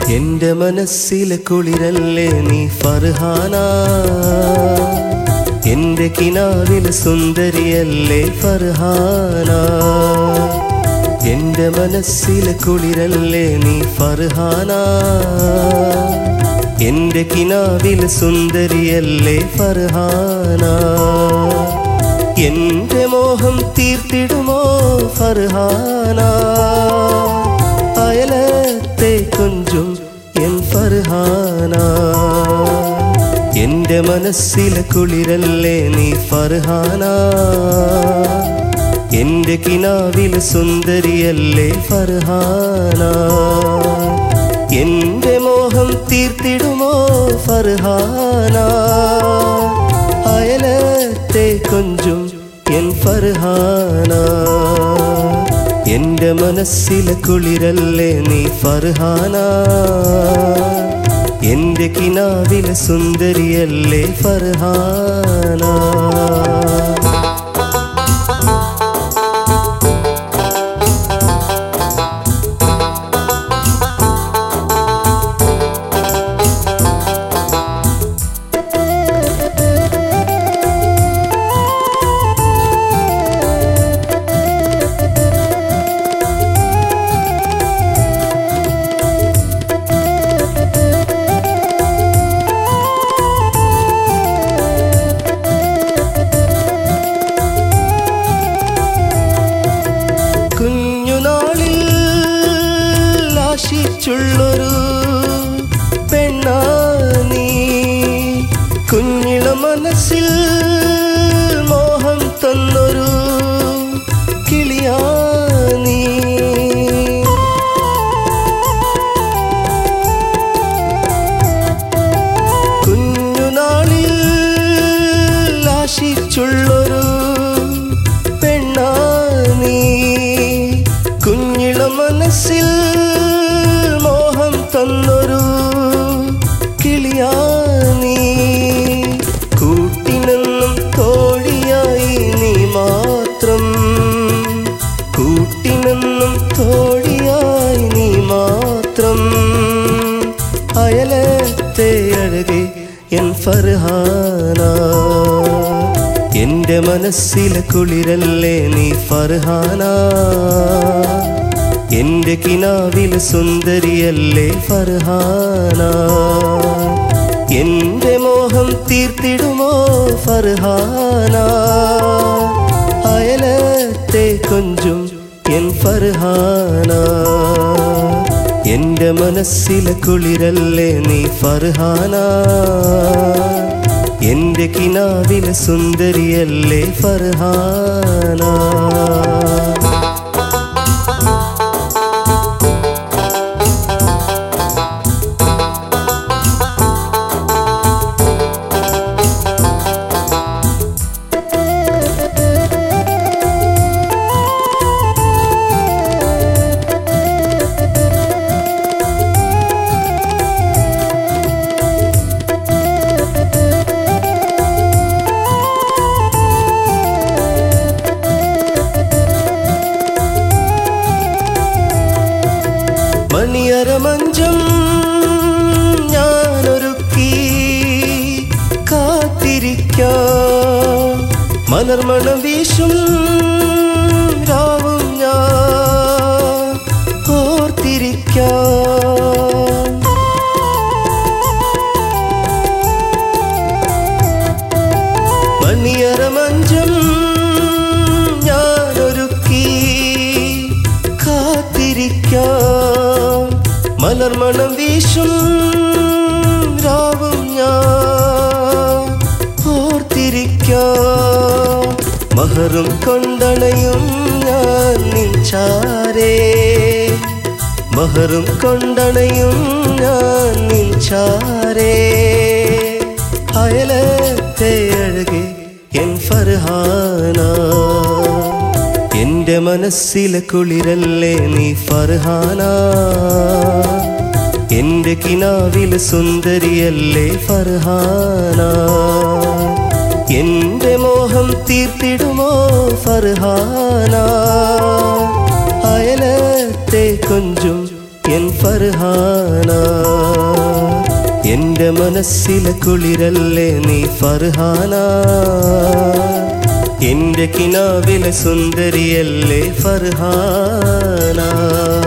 എന്റെ മനസ്സിലെ കുളിരല്ലേ നീ ഫർഹാന എന്റെ കിനാവിലെ സുന്ദരിയല്ലേ ഫർഹാന എന്റെ മനസ്സിലെ കുളിരല്ലേ നീ ഫർഹാന എന്റെ കിനാവിലെ സുന്ദരിയല്ലേ ഫർഹാന എന്റെ മോഹം തീർത്തിടുമോ ഫർഹാന അയലത്തെ കൊഞ്ചും എൻ ഫർഹാന എന്റെ മനസ്സിലെ കുളിരല്ലേ നീ ഫർഹാന എന്റെ കിനാവിലെ സുന്ദരിയല്ലേ ഫർഹാന എന്റെ മോഹം തീർത്തിടുമോ ഫർഹാന അയലത്തെ കൊഞ്ചും എൻ ഫർഹാന എന്റെ മനസ്സിലെ കുളിരല്ലേ നീ ഫർഹാന എന്റെ കിനാവിലെ സുന്ദരിയല്ലേ ഫർഹാന കുഞ്ഞുനാളിൽ ആശിച്ചുള്ളൊരു പെണ്ണാ നീ കുഞ്ഞിള മനസ്സിൽ മോഹം തന്നൊരു കിളിയാ നീ കുഞ്ഞുനാളിൽ ആശിച്ചുള്ളൊരു പെണ്ണാ നീ കുഞ്ഞിള മനസ്സിൽ മോഹം തന്നൊരു കിളിയാ നീ കൂട്ടിനെന്നും തോഴിയായി നീ മാത്രം കൂട്ടിനെന്നും തോഴിയായി നീ മാത്രം അയലത്തെ അഴകെ എൻ ഫർഹാന എന്റെ മനസ്സിലെ കുളിരല്ലേ നീ ഫർഹാന എന്റെ കിനാവിലെ സുന്ദരിയല്ലേ ഫർഹാന എന്റെ മോഹം തീർത്തിടുമോ ഫർഹാന അയലത്തെ കൊഞ്ചും എൻ ഫർഹാന എന്റെ മനസ്സിലെ കുളിരല്ലേ നീ ഫർഹാന എന്റെ കിനാവിലെ സുന്ദരിയല്ലേ ഫർഹാന മണിയറ മഞ്ചം ഞാനൊരുക്കി കാത്തിരിക്കാം മലർമണം വീശും രാവും ഞാൻ ഓർത്തിരിക്കാം മണിയറ മഞ്ചം ഞാനൊരുക്കി കാത്തിരിക്കാം മലർമണം വീശും രാവും ഞാൻ ഓർത്തിരിക്കാം മഹറും കൊണ്ടണയും ഞാൻ നിൻചാരേ മഹറും കൊണ്ടണയും ഞാൻ നിൻചാരേ അയലത്തെ അഴകെ എൻ ഫർഹാന എന്റെ മനസ്സിലെ കുളിരല്ലേ നീ ഫർഹാന എന്റെ കിനാവിലെ സുന്ദരിയല്ലേ ഫർഹാന എന്റെ മോഹം തീർത്തിടുമോ ഫർഹാന അയലത്തെ കൊഞ്ചും എൻ ഫർഹാന എന്റെ മനസ്സിലെ കുളിരല്ലേ നീ ഫർഹാന എന്റെ കിനാവിലെ സുന്ദരിയല്ലേ ഫർഹാന